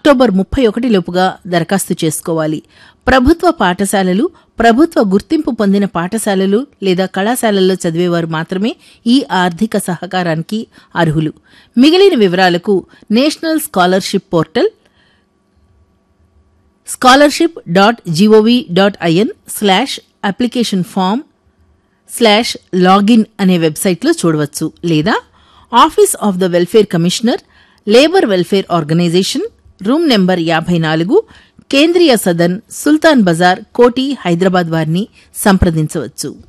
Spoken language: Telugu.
అక్టోబర్ ముప్పై ఒకటి లోపుగా దరఖాస్తు చేసుకోవాలి ప్రభుత్వ పాఠశాలలు ప్రభుత్వ గుర్తింపు పొందిన పాఠశాలలు లేదా కళాశాలల్లో చదివేవారు మాత్రమే ఈ ఆర్థిక సహకారానికి అర్హులు మిగిలిన వివరాలకు national scholarship portal scholarship dot G O V dot I N slash application form slash login అనే వెబ్సైట్లో చూడవచ్చు లేదా office of the welfare commissioner labour welfare organisation room number యాభై నాలుగు కేంద్రీయ సదన్ సుల్తాన్ బజార్ కోటి హైదరాబాద్ వారిని సంప్రదించవచ్చు